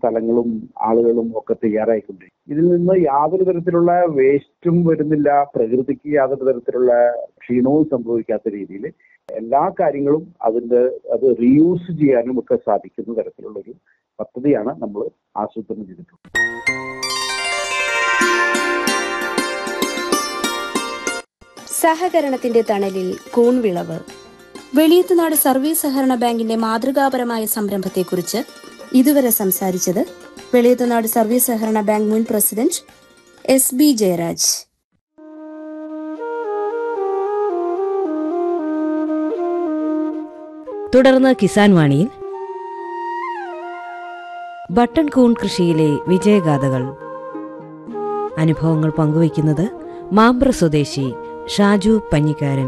സ്ഥലങ്ങളും ആളുകളും ഒക്കെ തയ്യാറായിക്കൊണ്ടിരിക്കും ഇതിൽ നിന്ന് യാതൊരു തരത്തിലുള്ള വേസ്റ്റും വരുന്നില്ല പ്രകൃതിക്ക് യാതൊരു തരത്തിലുള്ള ക്ഷീണവും സംഭവിക്കാത്ത രീതിയിൽ എല്ലാ കാര്യങ്ങളും അതിന്റെ അത് റീയൂസ് ചെയ്യാനും ഒക്കെ സാധിക്കുന്ന തരത്തിലുള്ള ഒരു പദ്ധതിയാണ് നമ്മൾ ആസൂത്രണം ചെയ്തിട്ടുള്ളത് സഹകരണത്തിന്റെ തണലിൽ കൂൺവിളവ് വെളിയത്തുനാട് സർവീസ് സഹകരണ ബാങ്കിന്റെ മാതൃകാപരമായ സംരംഭത്തെക്കുറിച്ച് ഇതുവരെ സംസാരിച്ചത് വെളിയത്തുനാട് സർവീസ് സഹകരണ ബാങ്ക് മുൻ പ്രസിഡന്റ് എസ് ബി ജയരാജ് തുടർന്ന് കിസാൻ വാണിയിൽ ബട്ടൺ കൂൺ കൃഷിയിലെ വിജയഗാഥകൾ അനുഭവങ്ങൾ പങ്കുവയ്ക്കുന്നത് മാമ്പ്ര സ്വദേശി ഷാജു പഞ്ഞിക്കാരൻ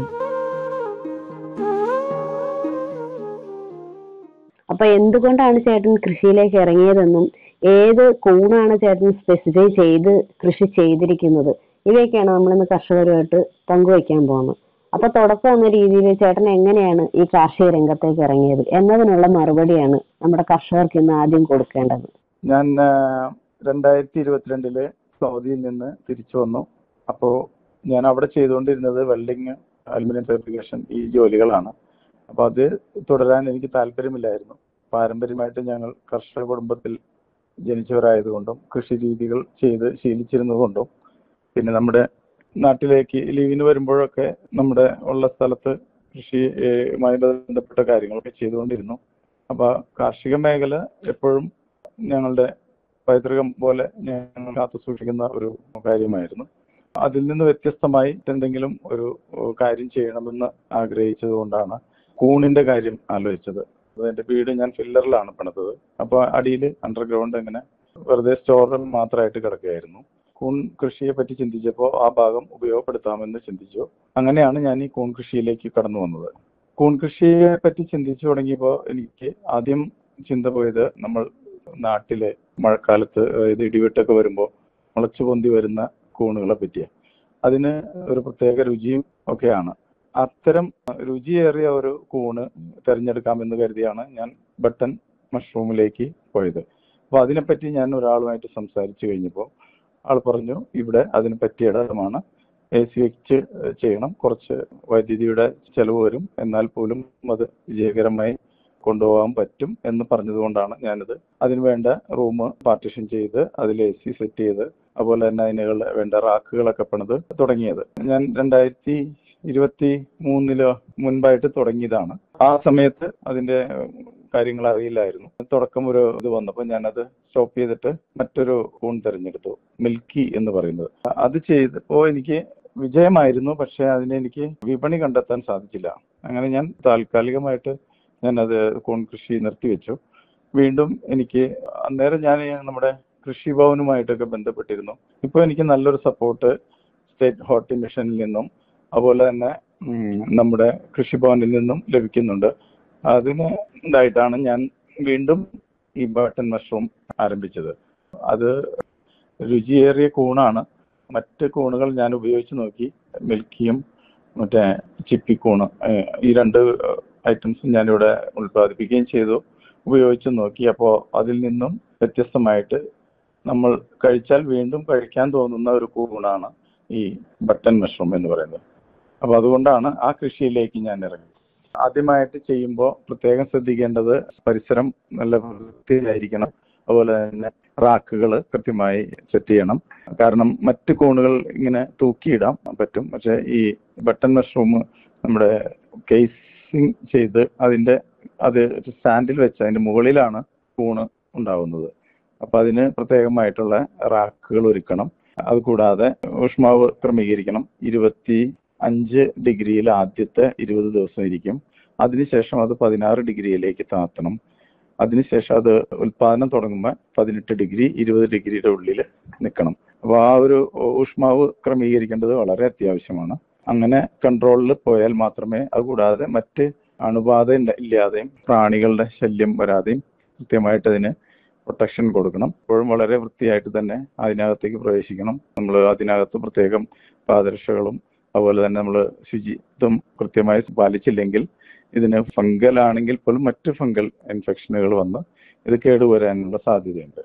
അപ്പൊ എന്തുകൊണ്ടാണ് ചേട്ടൻ കൃഷിയിലേക്ക് ഇറങ്ങിയതെന്നും ഏത് കൂണാണ് ചേട്ടൻ സ്പെസിഫൈ ചെയ്ത് കൃഷി ചെയ്തിരിക്കുന്നത് ഇവയൊക്കെയാണ് നമ്മൾ ഇന്ന് കർഷകരുമായിട്ട് പങ്കുവയ്ക്കാൻ പോകുന്നത് അപ്പൊ തുടക്കം എന്ന രീതിയിൽ ചേട്ടൻ എങ്ങനെയാണ് ഈ കാർഷിക രംഗത്തേക്ക് ഇറങ്ങിയത് എന്നതിനുള്ള മറുപടിയാണ് നമ്മുടെ കർഷകർക്ക് ഇന്ന് ആദ്യം കൊടുക്കേണ്ടത് ഞാൻ ആ, രണ്ടായിരത്തി ഇരുപത്തിരണ്ടില് സൗദിയിൽ നിന്ന് തിരിച്ചു വന്നു അപ്പോൾ ഞാൻ അവിടെ ചെയ്തുകൊണ്ടിരുന്നത് വെൽഡിങ് അലുമിനിയം ഫാബ്രിക്കേഷൻ ഈ ജോലികളാണ് അപ്പോൾ അത് തുടരാൻ എനിക്ക് താല്പര്യമില്ലായിരുന്നു പാരമ്പര്യമായിട്ട് ഞങ്ങൾ കർഷക കുടുംബത്തിൽ ജനിച്ചവരായതുകൊണ്ടും കൃഷി രീതികൾ ചെയ്ത് ശീലിച്ചിരുന്നതുകൊണ്ടും പിന്നെ നമ്മുടെ നാട്ടിലേക്ക് ലീവിന് വരുമ്പോഴൊക്കെ നമ്മുടെ ഉള്ള സ്ഥലത്ത് കൃഷിയുമായി ബന്ധപ്പെട്ട കാര്യങ്ങളൊക്കെ ചെയ്തുകൊണ്ടിരുന്നു അപ്പോൾ കാർഷിക മേഖല എപ്പോഴും ഞങ്ങളുടെ പൈതൃകം പോലെ ഞങ്ങൾ കാത്തു സൂക്ഷിക്കുന്ന ഒരു കാര്യമായിരുന്നു അതിൽ നിന്ന് വ്യത്യസ്തമായി എന്തെങ്കിലും ഒരു ഏഹ്, കാര്യം ചെയ്യണമെന്ന് ആഗ്രഹിച്ചത് കൊണ്ടാണ് കൂണിന്റെ കാര്യം ആലോചിച്ചത് അത് എന്റെ വീട് ഞാൻ ഫില്ലറിലാണ് പണിതത് അപ്പോൾ അടിയിൽ അണ്ടർഗ്രൗണ്ട് ഇങ്ങനെ വെറുതെ സ്റ്റോറിൽ മാത്രമായിട്ട് കിടക്കുകയായിരുന്നു കൂൺ കൃഷിയെ പറ്റി ചിന്തിച്ചപ്പോൾ ആ ഭാഗം ഉപയോഗപ്പെടുത്താമെന്ന് ചിന്തിച്ചു അങ്ങനെയാണ് ഞാൻ ഈ കൂൺ കൃഷിയിലേക്ക് കടന്നു വന്നത് കൂൺ കൃഷിയെ പറ്റി ചിന്തിച്ചു തുടങ്ങിയപ്പോൾ എനിക്ക് ആദ്യം ചിന്ത പോയത് നമ്മൾ നാട്ടിലെ മഴക്കാലത്ത് അതായത് ഇടിവെട്ടൊക്കെ വരുമ്പോൾ മുളച്ചു പൊന്തി വരുന്ന കൂണുകളെ പറ്റിയാണ് അതിന് ഒരു പ്രത്യേക രുചിയും ഒക്കെയാണ് അത്തരം രുചിയേറിയ ഒരു കൂണ് തിരഞ്ഞെടുക്കാമെന്ന് കരുതിയാണ് ഞാൻ ബട്ടൺ മഷ്റൂമിലേക്ക് പോയത് അപ്പോൾ അതിനെപ്പറ്റി ഞാൻ ഒരാളുമായിട്ട് സംസാരിച്ചു കഴിഞ്ഞപ്പോൾ ആൾ പറഞ്ഞു ഇവിടെ അതിന് പറ്റിയ ഇടമാണ് എ സി വെച്ച് ചെയ്യണം കുറച്ച് വൈദ്യുതിയുടെ ചെലവ് വരും എന്നാൽ പോലും അത് വിജയകരമായി കൊണ്ടുപോകാൻ പറ്റും എന്ന് പറഞ്ഞതുകൊണ്ടാണ് ഞാനിത് അതിന് വേണ്ട റൂം പാർട്ടിഷൻ ചെയ്ത് അതിൽ എ സി സെറ്റ് ചെയ്ത് അതുപോലെ തന്നെ അതിനുള്ള വേണ്ട റാക്കുകളൊക്കെ പണിത് തുടങ്ങിയത് ഞാൻ രണ്ടായിരത്തി ഇരുപത്തി മൂന്നിലോ മുൻപായിട്ട് തുടങ്ങിയതാണ് ആ സമയത്ത് അതിന്റെ കാര്യങ്ങൾ അറിയില്ലായിരുന്നു തുടക്കം ഒരു ഇത് വന്നപ്പോൾ ഞാനത് സ്റ്റോപ്പ് ചെയ്തിട്ട് മറ്റൊരു കൂൺ തിരഞ്ഞെടുത്തു മിൽക്കി എന്ന് പറയുന്നത് അത് ചെയ്തപ്പോൾ എനിക്ക് വിജയമായിരുന്നു പക്ഷെ അതിന് എനിക്ക് വിപണി കണ്ടെത്താൻ സാധിച്ചില്ല അങ്ങനെ ഞാൻ താൽക്കാലികമായിട്ട് ഞാനത് കൂൺ കൃഷി നിർത്തിവെച്ചു വീണ്ടും എനിക്ക് അന്നേരം ഞാൻ നമ്മുടെ കൃഷി ഭവനുമായിട്ടൊക്കെ ബന്ധപ്പെട്ടിരുന്നു ഇപ്പോൾ എനിക്ക് നല്ലൊരു സപ്പോർട്ട് സ്റ്റേറ്റ് ഹോർട്ടി മിഷനിൽ നിന്നും അതുപോലെ തന്നെ ഉം, നമ്മുടെ കൃഷിഭവനിൽ നിന്നും ലഭിക്കുന്നുണ്ട് അതിന് ഇതായിട്ടാണ് ഞാൻ വീണ്ടും ഈ ബട്ടൺ മഷ്റൂം ആരംഭിച്ചത് അത് രുചിയേറിയ കൂണാണ് മറ്റ് കൂണുകൾ ഞാൻ ഉപയോഗിച്ച് നോക്കി മിൽക്കിയും മറ്റേ ചിപ്പിക്കൂണ് ഏഹ് ഈ രണ്ട് ഐറ്റംസും ഞാനിവിടെ ഉൽപ്പാദിപ്പിക്കുകയും ചെയ്തു ഉപയോഗിച്ച് നോക്കി അപ്പോൾ അതിൽ നിന്നും വ്യത്യസ്തമായിട്ട് നമ്മൾ കഴിച്ചാൽ വീണ്ടും കഴിക്കാൻ തോന്നുന്ന ഒരു കൂണാണ് ഈ ബട്ടൺ മഷ്റൂം എന്ന് പറയുന്നത് അപ്പൊ അതുകൊണ്ടാണ് ആ കൃഷിയിലേക്ക് ഞാൻ ഇറങ്ങി ആദ്യമായിട്ട് ചെയ്യുമ്പോൾ പ്രത്യേകം ശ്രദ്ധിക്കേണ്ടത് പരിസരം നല്ല വൃത്തിയായിരിക്കണം അതുപോലെ തന്നെ റാക്കുകൾ കൃത്യമായി സെറ്റ് ചെയ്യണം കാരണം മറ്റ് കൂണുകൾ ഇങ്ങനെ തൂക്കിയിടാൻ പറ്റും പക്ഷെ ഈ ബട്ടൺ മഷ്റൂം നമ്മുടെ കേസിങ് ചെയ്ത് അതിന്റെ അത് സ്റ്റാൻഡിൽ വെച്ച് അതിന്റെ മുകളിലാണ് കൂണ് ഉണ്ടാവുന്നത് അപ്പൊ അതിന് പ്രത്യേകമായിട്ടുള്ള റാക്കുകൾ ഒരുക്കണം അത് കൂടാതെ ഊഷ്മാവ് ക്രമീകരിക്കണം ഇരുപത്തി അഞ്ച് ഡിഗ്രിയിൽ ആദ്യത്തെ ഇരുപത് ദിവസം ഇരിക്കും അതിനുശേഷം അത് പതിനാറ് ഡിഗ്രിയിലേക്ക് താത്തണം അതിനുശേഷം അത് ഉൽപാദനം തുടങ്ങുമ്പോൾ പതിനെട്ട് ഡിഗ്രി ഇരുപത് ഡിഗ്രിയുടെ ഉള്ളിൽ നിൽക്കണം അപ്പോൾ ആ ഒരു ഊഷ്മാവ് ക്രമീകരിക്കേണ്ടത് വളരെ അത്യാവശ്യമാണ് അങ്ങനെ കൺട്രോളിൽ പോയാൽ മാത്രമേ അതുകൂടാതെ മറ്റ് അണുബാധ ഇല്ല- ഇല്ലാതെയും പ്രാണികളുടെ ശല്യം വരാതെയും കൃത്യമായിട്ട് അതിന് പ്രൊട്ടക്ഷൻ കൊടുക്കണം എപ്പോഴും വളരെ വൃത്തിയായിട്ട് തന്നെ അതിനകത്തേക്ക് പ്രവേശിക്കണം നമ്മൾ അതിനകത്ത് പ്രത്യേകം പാദരക്ഷകളും അതുപോലെ തന്നെ നമ്മൾ ശുചിത്വം കൃത്യമായി പാലിച്ചില്ലെങ്കിൽ ഇതിന് ഫംഗൽ ആണെങ്കിൽ പോലും മറ്റ് ഫംഗൽ ഇൻഫെക്ഷനുകൾ വന്ന് ഇത് കേടുവരാനുള്ള സാധ്യതയുണ്ട്